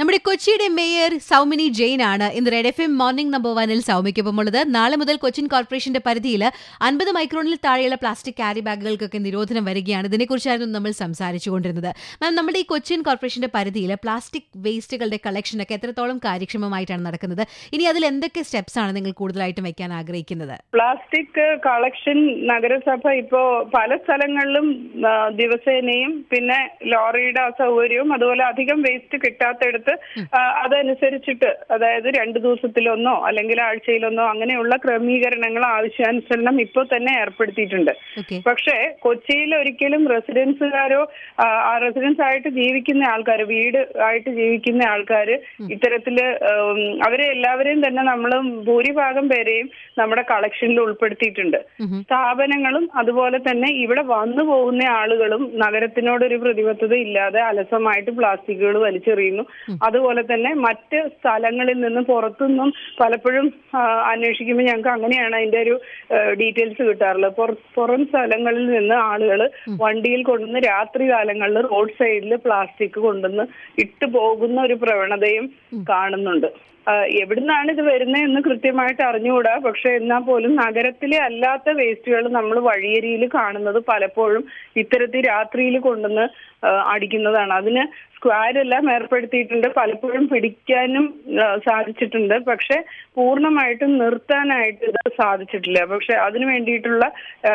നമ്മുടെ കൊച്ചിയുടെ മേയർ സൗമിനി ജെയിൻ ആണ് ഇന്ന് red F M morning number വണ്ണിൽ സൗമ്യക്കൊപ്പം ഉള്ളത് നാളെ മുതൽ കൊച്ചിൻ കോർപ്പറേഷന്റെ പരിധിയിൽ അൻപത് മൈക്രോണിൽ താഴെയുള്ള പ്ലാസ്റ്റിക് ക്യാരി ബാഗുകൾക്കൊക്കെ നിരോധനം വരികയാണ് ഇതിനെക്കുറിച്ചായിരുന്നു നമ്മൾ സംസാരിച്ചുകൊണ്ടിരുന്നത് മാം നമ്മുടെ ഈ കൊച്ചിൻ കോർപ്പറേഷന്റെ പരിധിയിൽ പ്ലാസ്റ്റിക് വേസ്റ്റുകളുടെ കളക്ഷനൊക്കെ എത്രത്തോളം കാര്യക്ഷമമായിട്ടാണ് നടക്കുന്നത് ഇനി അതിൽ എന്തൊക്കെ സ്റ്റെപ്സ് ആണ് നിങ്ങൾ കൂടുതലായിട്ടും വെക്കാൻ ആഗ്രഹിക്കുന്നത് പ്ലാസ്റ്റിക് കളക്ഷൻ നഗരസഭ ഇപ്പോ പല സ്ഥലങ്ങളിലും ആ, ദിവസേനയും പിന്നെ ലോറിയുടെ അസൗകര്യവും അതുപോലെ അധികം വേസ്റ്റ് കിട്ടാത്തടത്ത് ആ, അതനുസരിച്ചിട്ട് അതായത് രണ്ട് ദിവസത്തിലൊന്നോ അല്ലെങ്കിൽ ആഴ്ചയിലൊന്നോ അങ്ങനെയുള്ള ക്രമീകരണങ്ങൾ ആവശ്യാനുസരണം ഇപ്പോൾ തന്നെ ഏർപ്പെടുത്തിയിട്ടുണ്ട് ഓക്കെ പക്ഷേ കൊച്ചിയിൽ ഒരിക്കലും റെസിഡൻസുകാരോ ആ, ആ റെസിഡൻസ് ആയിട്ട് ജീവിക്കുന്ന ആൾക്കാർ വീട് ആയിട്ട് ജീവിക്കുന്ന ആൾക്കാർ ഇത്തരത്തില് ഉം, അവരെ എല്ലാവരെയും തന്നെ നമ്മൾ ഭൂരിഭാഗം പേരെയും നമ്മുടെ കളക്ഷനിൽ ഉൾപ്പെടുത്തിയിട്ടുണ്ട് സ്ഥാപനങ്ങളും അതുപോലെ തന്നെ ഇവിടെ വന്നു പോകുന്ന ആളുകളും നഗരത്തിനോടൊരു പ്രതിബദ്ധത ഇല്ലാതെ അലസമായിട്ട് പ്ലാസ്റ്റിക്കുകൾ വലിച്ചെറിയുന്നു അതുപോലെ തന്നെ മറ്റ് സ്ഥലങ്ങളിൽ നിന്ന് പുറത്തുനിന്നും പലപ്പോഴും ആ, അന്വേഷിക്കുമ്പോൾ ഞങ്ങൾക്ക് അങ്ങനെയാണ് അതിന്റെ ഒരു ഡീറ്റെയിൽസ് കിട്ടാറുള്ളത് പുറ- പുറം സ്ഥലങ്ങളിൽ നിന്ന് ആളുകൾ വണ്ടിയിൽ കൊണ്ടുവന്ന് രാത്രി കാലങ്ങളിൽ റോഡ് സൈഡിൽ പ്ലാസ്റ്റിക് കൊണ്ടുവന്ന് ഇട്ട് പോകുന്ന ഒരു പ്രവണതയും കാണുന്നുണ്ട് ആ, എവിടുന്നാണ് ഇത് വരുന്നതെന്ന് കൃത്യമായിട്ട് അറിഞ്ഞുകൂടാ പക്ഷെ എന്നാൽ പോലും നഗരത്തിലെ അല്ലാത്ത വേസ്റ്റുകൾ നമ്മൾ വഴിയരിയിൽ കാണുന്നത് പലപ്പോഴും ഇത്തരത്തിൽ രാത്രിയിൽ കൊണ്ടുവന്ന് ആ, അടിക്കുന്നതാണ് അതിന് സ്ക്വാഡെല്ലാം ഏർപ്പെടുത്തിയിട്ടുണ്ട് പലപ്പോഴും പിടിക്കാനും ആ, സാധിച്ചിട്ടുണ്ട് പക്ഷെ പൂർണ്ണമായിട്ടും നിർത്താനായിട്ട് ഇത് സാധിച്ചിട്ടില്ല പക്ഷെ അതിനു വേണ്ടിയിട്ടുള്ള ആ,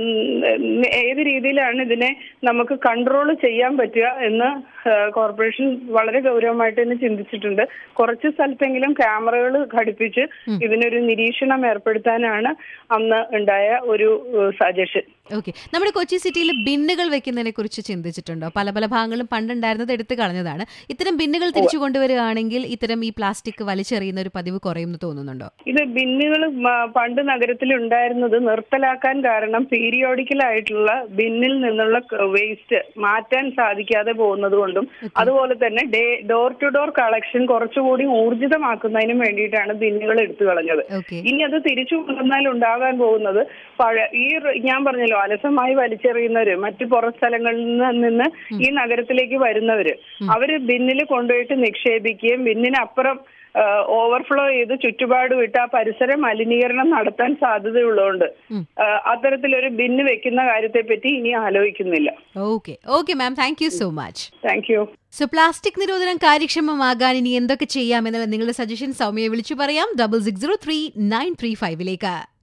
ഉം, ഏത് രീതിയിലാണ് ഇതിനെ നമുക്ക് കൺട്രോൾ ചെയ്യാൻ പറ്റുക എന്ന് ആ, കോർപ്പറേഷൻ വളരെ ഗൗരവമായിട്ട് തന്നെ ചിന്തിച്ചിട്ടുണ്ട് കുറച്ച് സ്ഥലത്തെങ്കിലും ക്യാമറകൾ ഘടിപ്പിച്ച് ഇതിനൊരു നിരീക്ഷണം ഏർപ്പെടുത്താനാണ് അന്ന് ഉണ്ടായ ഒരു സജഷൻ ഓക്കെ നമ്മുടെ കൊച്ചി സിറ്റിയിൽ ബിന്നുകൾ വെക്കുന്നതിനെ കുറിച്ച് ചിന്തിച്ചിട്ടുണ്ടോ പല പല ഭാഗങ്ങളും പണ്ടുണ്ടായിരുന്നത് എടുത്തു കളഞ്ഞതാണ് ഇത്തരം ബിന്നുകൾ തിരിച്ചു കൊണ്ടുവരികയാണെങ്കിൽ ഇത്തരം ഈ പ്ലാസ്റ്റിക് വലിച്ചെറിയുന്ന ഒരു പതിവ് കുറയുമെന്ന് തോന്നുന്നുണ്ടോ ഇത് ബിന്നുകൾ പണ്ട് നഗരത്തിൽ ഉണ്ടായിരുന്നത് നിർത്തലാക്കാൻ കാരണം പീരിയോഡിക്കൽ ആയിട്ടുള്ള ബിന്നിൽ നിന്നുള്ള വേസ്റ്റ് മാറ്റാൻ സാധിക്കാതെ പോകുന്നത് കൊണ്ടും അതുപോലെ തന്നെ day door to door collection കുറച്ചുകൂടി ഊർജിതമാക്കുന്നതിനും വേണ്ടിയിട്ടാണ് ബിന്നുകൾ എടുത്തു കളഞ്ഞത് ഓക്കെ ഇനി അത് തിരിച്ചു കൊണ്ടുവന്നാൽ ഉണ്ടാകാൻ പോകുന്നത് പഴ ഈ റ് ഞാൻ പറഞ്ഞല്ലോ അലസമായി വലിച്ചെറിയുന്നവര് മറ്റു പുറം സ്ഥലങ്ങളിൽ നിന്ന് നിന്ന് ഈ നഗരത്തിലേക്ക് വരുന്നവര് അവര് ബിന്നിൽ കൊണ്ടുപോയിട്ട് നിക്ഷേപിക്കുകയും ബിന്നിനപ്പുറം ഓവർഫ്ലോ ചെയ്ത് ചുറ്റുപാട് വിട്ട് ആ പരിസര മലിനീകരണം നടത്താൻ സാധ്യതയുള്ളതുകൊണ്ട് ആ, അത്തരത്തിലൊരു ബിന്ന് വെക്കുന്ന കാര്യത്തെ പറ്റി ഇനി ആലോചിക്കുന്നില്ല okay okay ma'am thank you so much thank you so plastic നിരോധനം കാര്യക്ഷമമാകാൻ ഇനി എന്തൊക്കെ ചെയ്യാമെന്നുള്ള നിങ്ങളുടെ സജഷൻ സൗമ്യയെ വിളിച്ചു പറയാം double six zero three nine three ഫൈവിലേക്ക്